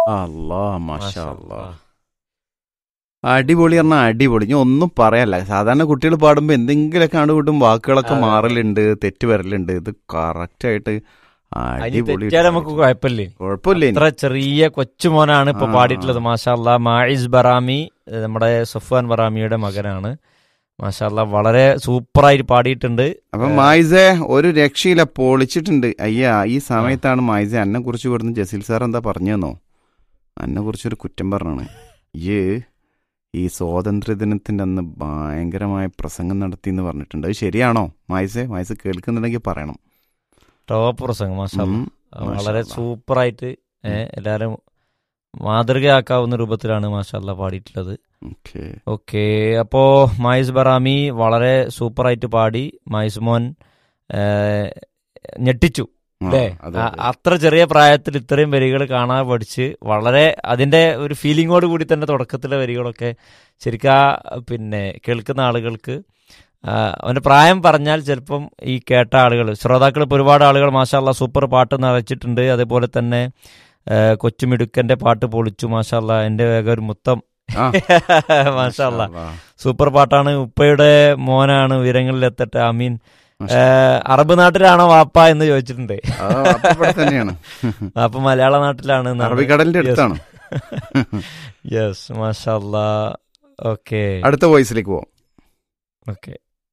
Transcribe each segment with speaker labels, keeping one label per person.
Speaker 1: അല്ലാ മാഷാ അല്ലാ അടിപൊളി പറഞ്ഞാൽ അടിപൊളി ഞാൻ ഒന്നും പറയല്ല സാധാരണ കുട്ടികൾ പാടുമ്പോൾ എന്തെങ്കിലുമൊക്കെ ആണ് കൂട്ടും വാക്കുകളൊക്കെ
Speaker 2: അതെ.
Speaker 1: മാറലുണ്ട് തെറ്റ് വരലുണ്ട് ഇത് കറക്റ്റ് ആയിട്ട്
Speaker 2: അതിന്
Speaker 1: അടിപൊളി
Speaker 2: തെറ്റിയാൽ നമുക്ക് കുഴപ്പമില്ലേ
Speaker 1: കുഴപ്പമില്ല
Speaker 2: ഇത്ര ചെറിയ കൊച്ചുമോനാണ് ഇപ്പൊ
Speaker 1: ആ.
Speaker 2: പാടിയിട്ടുള്ളത് മാഷാല്ല മായിസ് ബറാമി ഏഹ് നമ്മുടെ സഫ്വാൻ ബറാമിയുടെ മകനാണ് മാഷാല്ല വളരെ സൂപ്പറായിട്ട് പാടിയിട്ടുണ്ട്
Speaker 1: അപ്പൊ മായിസെ ഒരു രക്ഷയില്ല പൊളിച്ചിട്ടുണ്ട് അയ്യാ ഈ സമയത്താണ് മായിസെ അന്നെ കുറിച്ച് കൊടുത്ത് ജസീൽ സാർ എന്താ പറഞ്ഞെന്നോ അന്നെ കുറിച്ചൊരു കുറ്റം പറഞ്ഞാണ് ഈ ഈ സ്വാതന്ത്ര്യ ദിനത്തിന്റെ അന്ന് ഭയങ്കരമായ പ്രസംഗം നടത്തി എന്ന് പറഞ്ഞിട്ടുണ്ട് അത് ശരിയാണോ മായിസെ മായിസെ കേൾക്കുന്നുണ്ടെങ്കിൽ പറയണം
Speaker 2: ടോപ്പ് പ്രസംഗം മാഷാല്ല
Speaker 1: ഉം,
Speaker 2: വളരെ
Speaker 1: മാഷാ
Speaker 2: സൂപ്പറായിട്ട് ഏഹ് എല്ലാരും മാതൃകയാക്കാവുന്ന രൂപത്തിലാണ് മാഷാല്ല പാടിയിട്ടുള്ളത്
Speaker 1: ഓക്കേ.
Speaker 2: ഓക്കെ അപ്പോ മായിസ് ബറാമി വളരെ സൂപ്പറായിട്ട് പാടി മായിസ് മോൻ ഏഹ്, ഞെട്ടിച്ചു
Speaker 1: ആ,
Speaker 2: അല്ലേ
Speaker 1: അതെ,
Speaker 2: ആ-
Speaker 1: അതെ.
Speaker 2: അത്ര ചെറിയ പ്രായത്തിൽ ഇത്രയും വരികൾ കാണാൻ പഠിച്ച് വളരെ അതിന്റെ ഒരു ഫീലിങ്ങോട് കൂടി തന്നെ തുടക്കത്തിലെ വരികളൊക്കെ ശരിക്കും ആ പിന്നെ കേൾക്കുന്ന ആളുകൾക്ക് ആ, അവന്റെ പ്രായം പറഞ്ഞാൽ ചിലപ്പം ഈ കേട്ട ആളുകൾ ശ്രോതാക്കൾ ഇപ്പോൾ ഒരുപാട് ആളുകൾ മാഷാല്ല സൂപ്പർ പാട്ട് നിറച്ചിട്ടുണ്ട് അതേപോലെ തന്നെ ആ, കൊച്ചുമിടുക്കന്റെ പാട്ട് പൊളിച്ചു മാഷാല്ല എൻ്റെ വേഗം ഒരു മുത്തം
Speaker 1: ആ,
Speaker 2: മാഷാല്ല
Speaker 1: മാഷാ
Speaker 2: സൂപ്പർ പാട്ടാണ് ഉപ്പയുടെ മോനാണ് ഉയരങ്ങളിൽ എത്തട്ടെ അമീൻ
Speaker 1: മാഷാ.
Speaker 2: ഏഹ്, അറബ് നാട്ടിലാണോ വാപ്പ എന്ന് ചോദിച്ചിട്ടുണ്ട്
Speaker 1: ആ, അപ്പൊ ഇവിടെ തന്നെയാണ്
Speaker 2: അപ്പൊ മലയാള നാട്ടിലാണ് എന്നാണ്.
Speaker 1: അറബിക്കടലിന്റെ
Speaker 2: Yes.
Speaker 1: അടുത്താണ്
Speaker 2: യെസ് മാഷാല്ലാ ഓക്കെ
Speaker 1: അടുത്ത വോയിസിലേക്ക് പോവാം
Speaker 2: ഓക്കെ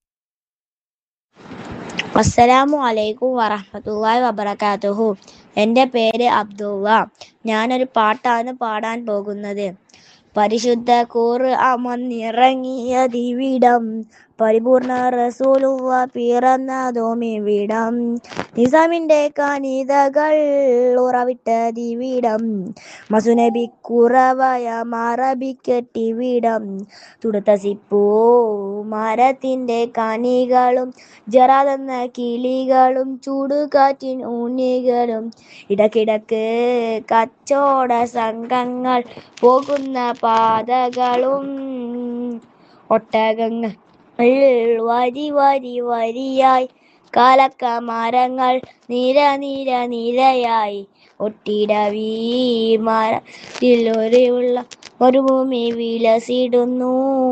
Speaker 3: അസ്സലാമു അലൈക്കും വറഹ്മത്തുള്ളാഹി വബറകാതുഹു എൻ്റെ പേര് അബ്ദുള്ള ഞാനൊരു പാട്ടാണ് പാടാൻ പോകുന്നത് പരിശുദ്ധ ഖുർആനിറങ്ങിയ ദിവിടം പരിപൂർണ റസൂലുള്ള പിറന്നതുമിവിടം നിസാമിൻ്റെ കനിതകൾ ഉറവിട്ട ദിവിടം മസുനബി കുറവയ മറബിക്കെട്ടിവിടം തുടുത്ത സിപ്പൂ മരത്തിൻ്റെ കനികളും ജറാതെന്ന കിളികളും ചൂടുകാറ്റിൻ ഊണികളും ഇടക്കിടക്ക് കച്ചോട സംഘങ്ങൾ പോകുന്ന പാതകളും ഒട്ടകങ്ങൾ വരി വരി വരിയായി കാലക്ക മരങ്ങൾ നിര നിര നിരയായി ഒട്ടിടവീ മരത്തിലൊരുള്ള മരുഭൂമി വിലസിടുന്നു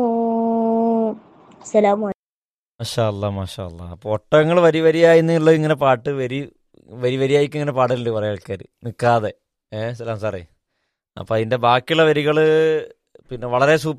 Speaker 3: അസ്സലാമു
Speaker 2: മാഷാല്ല മാഷാല്ല അപ്പൊ ഒട്ടകങ്ങൾ വരി വരിയായി എന്നുള്ള ഇങ്ങനെ പാട്ട് വരി വരി വരിയായിക്ക് ഇങ്ങനെ പാടലുണ്ട് കുറെ ആൾക്കാർ നിൽക്കാതെ ഏഹ് സലാം സാറേ അപ്പൊ അതിന്റെ ബാക്കിയുള്ള വരികള് പിന്നെ വളരെ സൂപ്പർ